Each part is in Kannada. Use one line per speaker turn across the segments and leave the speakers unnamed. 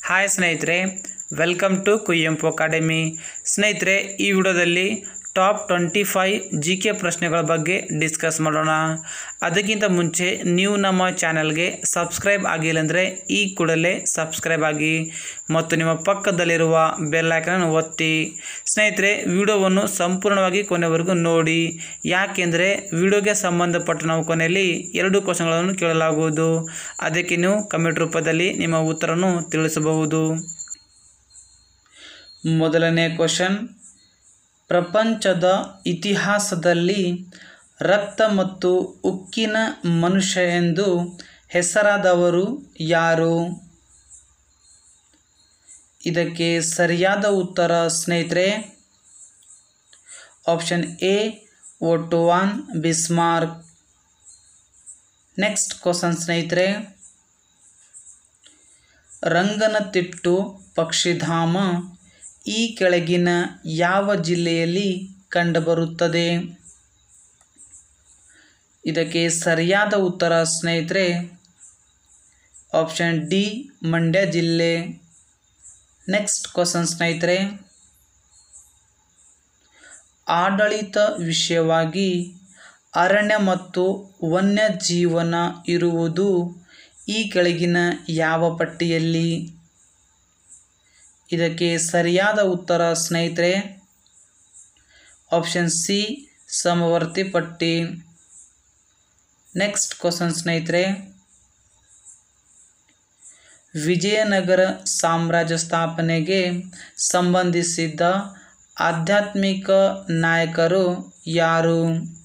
ಹಾಯ್ ಸ್ನೇಹಿತರೆ ವೆಲ್ಕಮ್ ಟು ಕುಯ್ಯಂಪು ಅಕಾಡೆಮಿ ಸ್ನೇಹಿತರೆ ಈ ವಿಡಿಯೋದಲ್ಲಿ top twenty five G K ಪ್ರಶ್ನೆಗಳ ಬಗ್ಗೆ ಡಿಸ್ಕಸ್ ಮಾಡೋಣ ಅದಕ್ಕಿಂತ ಮುಂಚೆ ನೀವು ನಮ್ಮ ಚಾನಲ್ಗೆ ಸಬ್ಸ್ಕ್ರೈಬ್ ಆಗಿಲ್ಲ ಅಂದರೆ ಈ ಕೂಡಲೇ ಸಬ್ಸ್ಕ್ರೈಬ್ ಆಗಿ ಮತ್ತು ನಿಮ್ಮ ಪಕ್ಕದಲ್ಲಿರುವ ಬೆಲ್ ಐಕನನ್ನು ಒತ್ತಿ ಸ್ನೇಹಿತರೆ ವಿಡಿಯೋವನ್ನು ಸಂಪೂರ್ಣವಾಗಿ ಕೊನೆವರೆಗೂ ನೋಡಿ ಯಾಕೆಂದರೆ ವಿಡಿಯೋಗೆ ಸಂಬಂಧಪಟ್ಟ ನಾವು ಕೊನೆಯಲ್ಲಿ ಎರಡು ಕ್ವಶನ್ಗಳನ್ನು ಕೇಳಲಾಗುವುದು ಅದಕ್ಕೆ ನೀವು ಕಮೆಂಟ್ ರೂಪದಲ್ಲಿ ನಿಮ್ಮ ಉತ್ತರವನ್ನು ತಿಳಿಸಬಹುದು ಮೊದಲನೇ ಕ್ವಶನ್ ಪ್ರಪಂಚದ ಇತಿಹಾಸದಲ್ಲಿ ರಕ್ತ ಮತ್ತು ಉಕ್ಕಿನ ಮನುಷ್ಯ ಎಂದು ಹೆಸರಾದವರು ಯಾರು ಇದಕ್ಕೆ ಸರಿಯಾದ ಉತ್ತರ ಸ್ನೇಹಿತರೆ option A Otto von Bismarck next question ಸ್ನೇಹಿತರೆ ರಂಗನತಿಟ್ಟು ಪಕ್ಷಿಧಾಮ ಈ ಕೆಳಗಿನ ಯಾವ ಜಿಲ್ಲೆಯಲ್ಲಿ ಕಂಡುಬರುತ್ತದೆ ಇದಕ್ಕೆ ಸರಿಯಾದ ಉತ್ತರ ಸ್ನೇಹಿತರೆ ಆಪ್ಷನ್ ಡಿ ಮಂಡ್ಯ ಜಿಲ್ಲೆ ನೆಕ್ಸ್ಟ್ ಕ್ವಶನ್ ಸ್ನೇಹಿತರೆ ಆಡಳಿತ ವಿಷಯವಾಗಿ ಅರಣ್ಯ ಮತ್ತು ವನ್ಯಜೀವನ ಇರುವುದು ಈ ಕೆಳಗಿನ ಯಾವ ಪಟ್ಟಿಯಲ್ಲಿ ಇದಕ್ಕೆ ಸರಿಯಾದ ಉತ್ತರ ಸ್ನೇಹಿತರೆ ಆಪ್ಷನ್ ಸಿ ಸಮವರ್ತಿ ಪಟ್ಟಿ ನೆಕ್ಸ್ಟ್ ಕ್ವಶನ್ ಸ್ನೇಹಿತರೆ ವಿಜಯನಗರ ಸಾಮ್ರಾಜ್ಯ ಸ್ಥಾಪನೆಗೆ ಸಂಬಂಧಿಸಿದ ಆಧ್ಯಾತ್ಮಿಕ ನಾಯಕರು ಯಾರು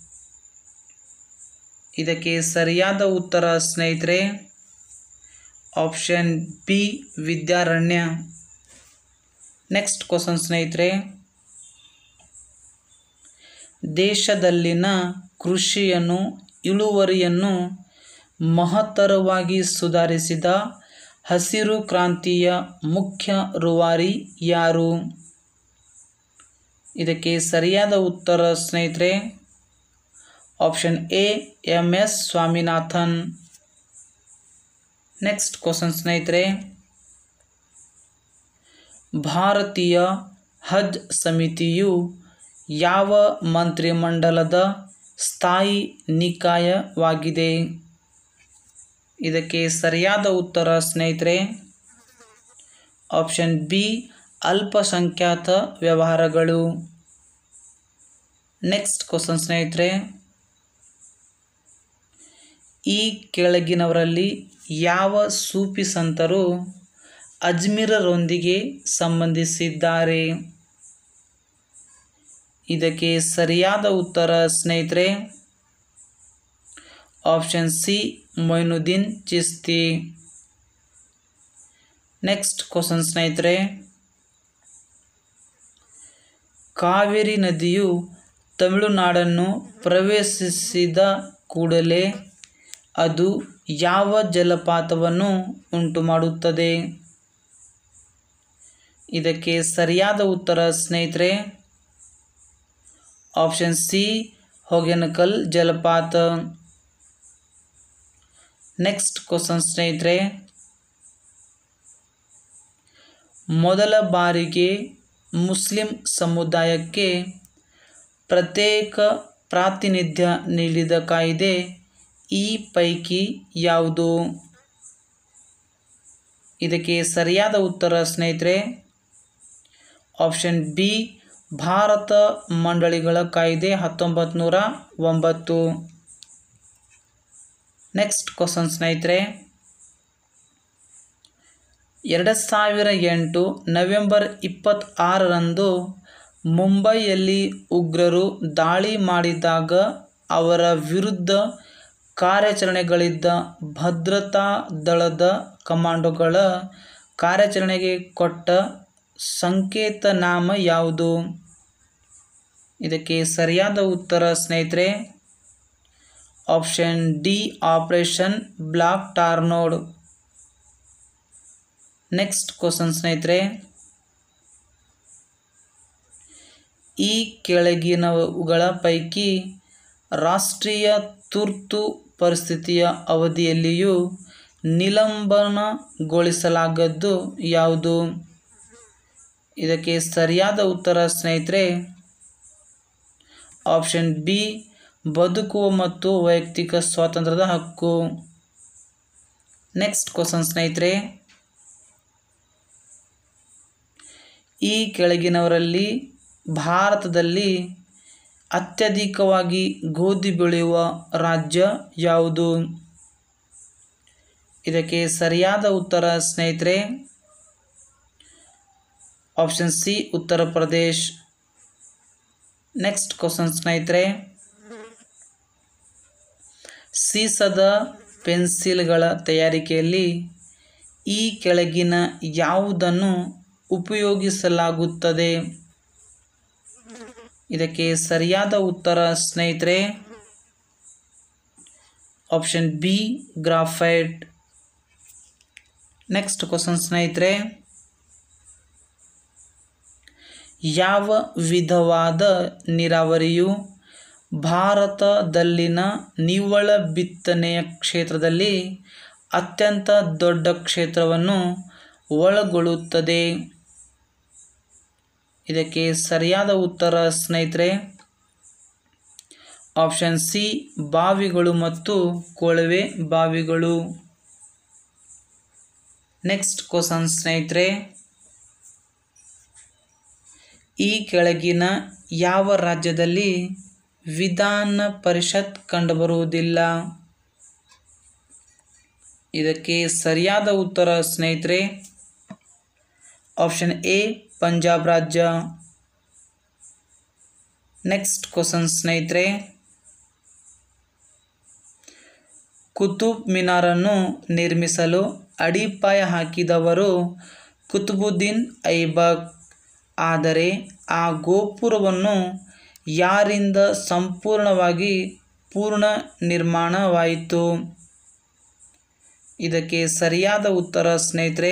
ಇದಕ್ಕೆ ಸರಿಯಾದ ಉತ್ತರ ಸ್ನೇಹಿತರೆ option B Vidyaranya next question ಸ್ನೇಹಿತರೆ ದೇಶದಲ್ಲಿನ ಕೃಷಿಯನ್ನು ಇಳುವರಿಯನ್ನು ಮಹತ್ತರವಾಗಿ ಸುಧಾರಿಸಿದ ಹಸಿರು ಕ್ರಾಂತಿಯ ಮುಖ್ಯ ರೂವಾರಿ ಯಾರು ಇದಕ್ಕೆ ಸರಿಯಾದ ಉತ್ತರ ಸ್ನೇಹಿತರೆ option A M S Swaminathan next question ಸ್ನೇಹಿತರೆ ಭಾರತೀಯ ಹಜ್ ಸಮಿತಿಯು ಯಾವ ಮಂತ್ರಿಮಂಡಲದ ಸ್ಥಾಯಿ ನಿಕಾಯವಾಗಿದೆ ಇದಕ್ಕೆ ಸರಿಯಾದ ಉತ್ತರ ಸ್ನೇಹಿತರೆ ಆಪ್ಷನ್ ಬಿ ಅಲ್ಪಸಂಖ್ಯಾತ ವ್ಯವಹಾರಗಳು ನೆಕ್ಸ್ಟ್ ಕ್ವಶನ್ ಸ್ನೇಹಿತರೆ ಈ ಕೆಳಗಿನವರಲ್ಲಿ ಯಾವ ಸೂಫಿ ಸಂತರು ಅಜ್ಮೀರರೊಂದಿಗೆ ಸಂಬಂಧಿಸಿದ್ದಾರೆ ಇದಕ್ಕೆ ಸರಿಯಾದ ಉತ್ತರ ಸ್ನೇಹಿತರೆ option C Moinuddin Chishti next question ಸ್ನೇಹಿತರೆ ಕಾವೇರಿ ನದಿಯು ತಮಿಳುನಾಡನ್ನು ಪ್ರವೇಶಿಸಿದ ಕೂಡಲೇ ಅದು ಯಾವ ಜಲಪಾತವನ್ನು ಉಂಟು ಮಾಡುತ್ತದೆ ಇದಕ್ಕೆ ಸರಿಯಾದ ಉತ್ತರ ಸ್ನೇಹಿತರೆ ಆಪ್ಷನ್ ಸಿ ಹೊಗೆನಕಲ್ ಜಲಪಾತ ನೆಕ್ಸ್ಟ್ ಕ್ವಶನ್ ಸ್ನೇಹಿತರೆ ಮೊದಲ ಬಾರಿಗೆ ಮುಸ್ಲಿಂ ಸಮುದಾಯಕ್ಕೆ ಪ್ರತ್ಯೇಕ ಪ್ರಾತಿನಿಧ್ಯ ನೀಡಿದ ಕಾಯ್ದೆ ಈ ಪೈಕಿ ಯಾವುದು ಇದಕ್ಕೆ ಸರಿಯಾದ ಉತ್ತರ ಸ್ನೇಹಿತರೆ ಆಪ್ಷನ್ ಬಿ ಭಾರತ ಮಂಡಳಿಗಳ ಕಾಯ್ದೆ ಹತ್ತೊಂಬತ್ತು ನೂರ ಒಂಬತ್ತು ನೆಕ್ಸ್ಟ್ ಕ್ವಶನ್ ಸ್ನೇಹಿತರೆ ಎರಡು ಸಾವಿರ ಎಂಟು ನವೆಂಬರ್ ಇಪ್ಪತ್ತಾರರಂದು ಮುಂಬೈಯಲ್ಲಿ ಉಗ್ರರು ದಾಳಿ ಮಾಡಿದಾಗ ಅವರ ವಿರುದ್ಧ ಕಾರ್ಯಾಚರಣೆಗಳಿದ್ದ ಭದ್ರತಾ ದಳದ ಕಮಾಂಡೋಗಳ ಕಾರ್ಯಾಚರಣೆಗೆ ಕೊಟ್ಟ ಸಂಕೇತನಾಮ ಯಾವುದು ಇದಕ್ಕೆ ಸರಿಯಾದ ಉತ್ತರ ಸ್ನೇಹಿತರೆ option D Operation Black Tornado next question ಸ್ನೇಹಿತರೆ ಈ ಕೆಳಗಿನವುಗಳ ಪೈಕಿ ರಾಷ್ಟ್ರೀಯ ತುರ್ತು ಪರಿಸ್ಥಿತಿಯ ಅವಧಿಯಲ್ಲಿಯೂ ನಿಲಂಬನಗೊಳಿಸಲಾಗದ್ದು ಯಾವುದು ಇದಕ್ಕೆ ಸರಿಯಾದ ಉತ್ತರ ಸ್ನೇಹಿತರೆ ಆಪ್ಷನ್ ಬಿ ಬದುಕುವ ಮತ್ತು ವೈಯಕ್ತಿಕ ಸ್ವಾತಂತ್ರ್ಯದ ಹಕ್ಕು ನೆಕ್ಸ್ಟ್ ಕ್ವಶನ್ ಸ್ನೇಹಿತರೆ ಈ ಕೆಳಗಿನವರಲ್ಲಿ ಭಾರತದಲ್ಲಿ ಅತ್ಯಧಿಕವಾಗಿ ಗೋಧಿ ಬೆಳೆಯುವ ರಾಜ್ಯ ಯಾವುದು ಇದಕ್ಕೆ ಸರಿಯಾದ ಉತ್ತರ ಸ್ನೇಹಿತರೆ ಆಪ್ಷನ್ ಸಿ ಉತ್ತರ ಪ್ರದೇಶ್ ನೆಕ್ಸ್ಟ್ ಕ್ವಶನ್ ಸ್ನೇಹಿತರೆ ಸೀಸದ ಪೆನ್ಸಿಲ್ಗಳ ತಯಾರಿಕೆಯಲ್ಲಿ ಈ ಕೆಳಗಿನ ಯಾವುದನ್ನು ಉಪಯೋಗಿಸಲಾಗುತ್ತದೆ ಇದಕ್ಕೆ ಸರಿಯಾದ ಉತ್ತರ ಸ್ನೇಹಿತರೆ option B graphite next question ಸ್ನೇಹಿತರೆ ಯಾವ ವಿಧವಾದ ನೀರಾವರಿಯು ಭಾರತದಲ್ಲಿನ ನಿವ್ವಳ ಬಿತ್ತನೆಯ ಕ್ಷೇತ್ರದಲ್ಲಿ ಅತ್ಯಂತ ದೊಡ್ಡ ಕ್ಷೇತ್ರವನ್ನು ಒಳಗೊಳ್ಳುತ್ತದೆ ಇದಕ್ಕೆ ಸರಿಯಾದ ಉತ್ತರ ಸ್ನೇಹಿತರೆ ಆಪ್ಷನ್ ಸಿ ಬಾವಿಗಳು ಮತ್ತು ಕೊಳವೆ ಬಾವಿಗಳು ನೆಕ್ಸ್ಟ್ ಕ್ವಶನ್ ಸ್ನೇಹಿತರೆ ಈ ಕೆಳಗಿನ ಯಾವ ರಾಜ್ಯದಲ್ಲಿ ವಿಧಾನ ಪರಿಷತ್ ಕಂಡುಬರುವುದಿಲ್ಲ ಇದಕ್ಕೆ ಸರಿಯಾದ ಉತ್ತರ ಸ್ನೇಹಿತರೆ ಆಪ್ಷನ್ ಎ ಪಂಜಾಬ್ ರಾಜ್ಯ ನೆಕ್ಸ್ಟ್ ಕ್ವಶನ್ ಸ್ನೇಹಿತರೆ ಕುತುಬ್ ಮಿನಾರನ್ನು ನಿರ್ಮಿಸಲು ಅಡಿಪಾಯ ಹಾಕಿದವರು ಕುತುಬುದ್ದೀನ್ ಐಬಕ್ ಆದರೆ ಆ ಗೋಪುರವನ್ನು ಯಾರಿಂದ ಸಂಪೂರ್ಣವಾಗಿ ಪೂರ್ಣ ನಿರ್ಮಾಣವಾಯಿತು ಇದಕ್ಕೆ ಸರಿಯಾದ ಉತ್ತರ ಸ್ನೇಹಿತರೆ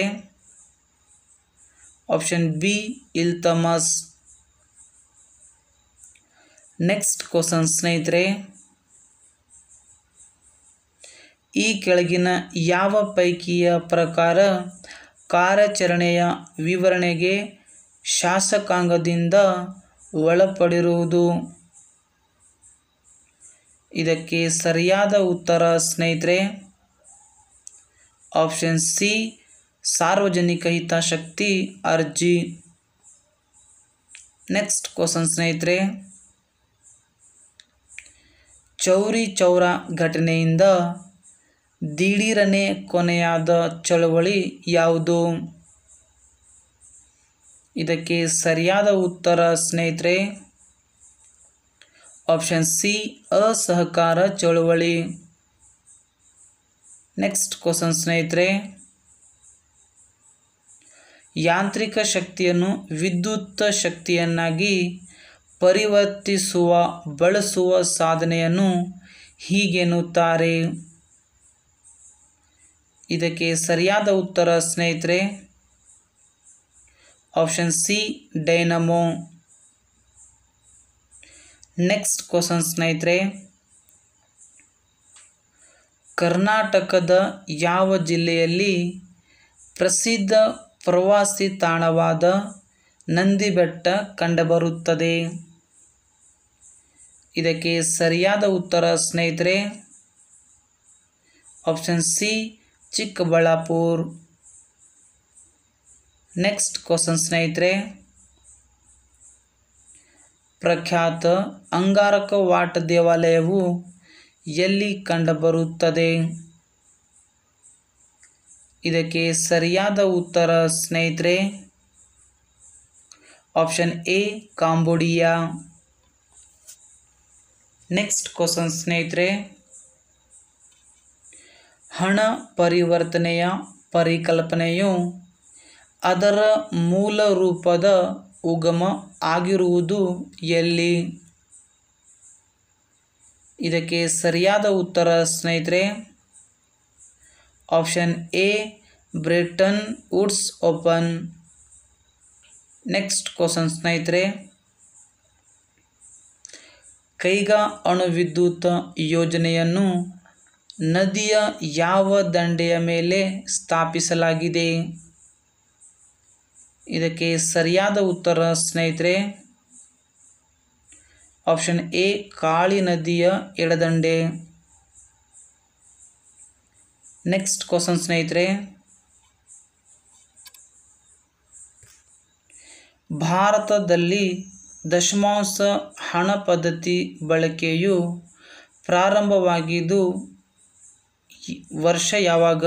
option B Iltutmish next question ಸ್ನೇಹಿತರೆ ಈ ಕೆಳಗಿನ ಯಾವ ಪೈಕಿಯ ಪ್ರಕಾರ ಕಾರ್ಯಾಚರಣೆಯ ವಿವರಣೆಗೆ ಶಾಸಕಾಂಗದಿಂದ ಒಳಪಡಿರುವುದು ಇದಕ್ಕೆ ಸರಿಯಾದ ಉತ್ತರ ಸ್ನೇಹಿತರೆ ಆಪ್ಷನ್ ಸಿ ಸಾರ್ವಜನಿಕ ಹಿತಾಸಕ್ತಿ ಅರ್ಜಿ ನೆಕ್ಸ್ಟ್ ಕ್ವಶನ್ ಸ್ನೇಹಿತರೆ ಚೌರಿ ಚೌರ ಘಟನೆಯಿಂದ ದಿಢೀರನೆ ಕೊನೆಯಾದ ಚಳವಳಿ ಯಾವುದು ಇದಕ್ಕೆ ಸರಿಯಾದ ಉತ್ತರ ಸ್ನೇಹಿತರೆ ಆಪ್ಷನ್ ಸಿ ಅಸಹಕಾರ ಚಳವಳಿ ನೆಕ್ಸ್ಟ್ ಕ್ವಶನ್ ಸ್ನೇಹಿತರೆ ಯಾಂತ್ರಿಕ ಶಕ್ತಿಯನ್ನು ವಿದ್ಯುತ್ ಶಕ್ತಿಯನ್ನಾಗಿ ಪರಿವರ್ತಿಸುವ ಬಳಸುವ ಸಾಧನೆಯನ್ನು ಹೀಗೆನ್ನುತ್ತಾರೆ ಇದಕ್ಕೆ ಸರಿಯಾದ ಉತ್ತರ ಸ್ನೇಹಿತರೆ option C dynamo next question ಸ್ನೇಹಿತರೆ ಕರ್ನಾಟಕದ ಯಾವ ಜಿಲ್ಲೆಯಲ್ಲಿ ಪ್ರಸಿದ್ಧ ಪ್ರವಾಸಿ ತಾಣವಾದ ನಂದಿಬೆಟ್ಟ ಕಂಡುಬರುತ್ತದೆ ಇದಕ್ಕೆ ಸರಿಯಾದ ಉತ್ತರ ಸ್ನೇಹಿತರೆ option C Chikkaballapur next question ಸ್ನೇಹಿತರೆ ಪ್ರಖ್ಯಾತ ಅಂಗಾರಕ ವಾಟ ದೇವಾಲಯವು ಎಲ್ಲಿ ಕಂಡುಬರುತ್ತದೆ ಇದಕ್ಕೆ ಸರಿಯಾದ ಉತ್ತರ ಸ್ನೇಹಿತರೆ option A Cambodia next question ಸ್ನೇಹಿತರೆ ಹಣ ಪರಿವರ್ತನೆಯ ಪರಿಕಲ್ಪನೆಯು ಅದರ ಮೂಲ ರೂಪದ ಉಗಮ ಆಗಿರುವುದು ಎಲ್ಲಿ ಇದಕ್ಕೆ ಸರಿಯಾದ ಉತ್ತರ ಸ್ನೇಹಿತರೆ option A Bretton Woods open next question ಸ್ನೇಹಿತರೆ ಕೈಗಾ ಅಣು ವಿದ್ಯುತ್ ಯೋಜನೆಯನ್ನು ನದಿಯ ಯಾವ ದಂಡೆಯ ಮೇಲೆ ಸ್ಥಾಪಿಸಲಾಗಿದೆ ಇದಕ್ಕೆ ಸರಿಯಾದ ಉತ್ತರ ಸ್ನೇಹಿತರೆ ಆಪ್ಷನ್ ಎ ಕಾಳಿ ನದಿಯ ಎಡದಂಡೆ ನೆಕ್ಸ್ಟ್ ಕ್ವಶನ್ ಸ್ನೇಹಿತರೆ ಭಾರತದಲ್ಲಿ ದಶಮಾಂಶ ಹಣ ಪದ್ಧತಿ ಬಳಕೆಯು ಪ್ರಾರಂಭವಾಗಿದ್ದು ಈ- ವರ್ಷ ಯಾವಾಗ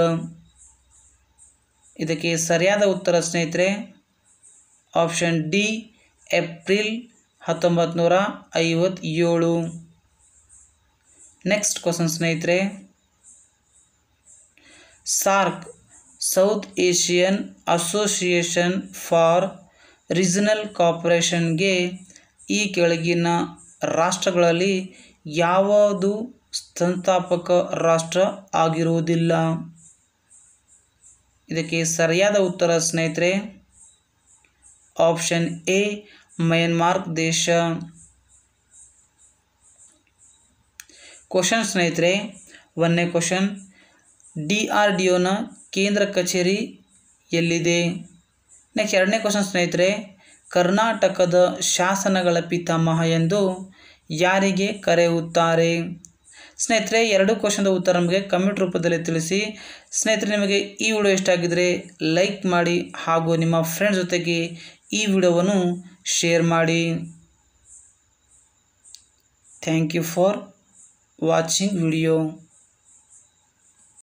ಇದಕ್ಕೆ ಸರಿಯಾದ ಉತ್ತರ ಸ್ನೇಹಿತರೆ ಆಪ್ಷನ್ ಡಿ ಏಪ್ರಿಲ್ ಹತ್ತೊಂಬತ್ತು ನೂರ ಐವತ್ತೇಳು ನೆಕ್ಸ್ಟ್ ಕ್ವಶನ್ ಸ್ನೇಹಿತರೆ SAARC South Asian Association for Regional ಕಾಪರೇಷನ್ಗೆ ಈ ಕೆಳಗಿನ ರಾಷ್ಟ್ರಗಳಲ್ಲಿ ಯಾವುದು ಸಂಸ್ಥಾಪಕ ರಾಷ್ಟ್ರ ಆಗಿರುವುದಿಲ್ಲ ಇದಕ್ಕೆ ಸರಿಯಾದ ಉತ್ತರ ಸ್ನೇಹಿತರೆ ಆಪ್ಷನ್ ಎ ಮಯನ್ಮಾರ್ ದೇಶ ಕ್ವಶನ್ ಸ್ನೇಹಿತರೆ ಒಂದನೇ ಕ್ವಶನ್ ಡಿ ಆರ್ ಡಿ ಒನ ಕೇಂದ್ರ ಕಚೇರಿ ಎಲ್ಲಿದೆ ನೆಕ್ಸ್ಟ್ ಎರಡನೇ ಕ್ವಶನ್ ಸ್ನೇಹಿತರೆ ಕರ್ನಾಟಕದ ಶಾಸನಗಳ ಪಿತಾಮಹ ಎಂದು ಯಾರಿಗೆ ಕರೆಯುತ್ತಾರೆ ಸ್ನೇಹಿತರೆ ಎರಡು ಕ್ವಶನ್ದ ಉತ್ತರ ನಮಗೆ ಕಮೆಂಟ್ ರೂಪದಲ್ಲಿ ತಿಳಿಸಿ ಸ್ನೇಹಿತರೆ ನಿಮಗೆ ಈ ವಿಡಿಯೋ ಇಷ್ಟ ಆಗಿದ್ದರೆ ಲೈಕ್ ಮಾಡಿ ಹಾಗೂ ನಿಮ್ಮ ಫ್ರೆಂಡ್ಸ್ ಜೊತೆಗೆ ಈ ವಿಡಿಯೋವನ್ನು ಶೇರ್ ಮಾಡಿ thank you for watching video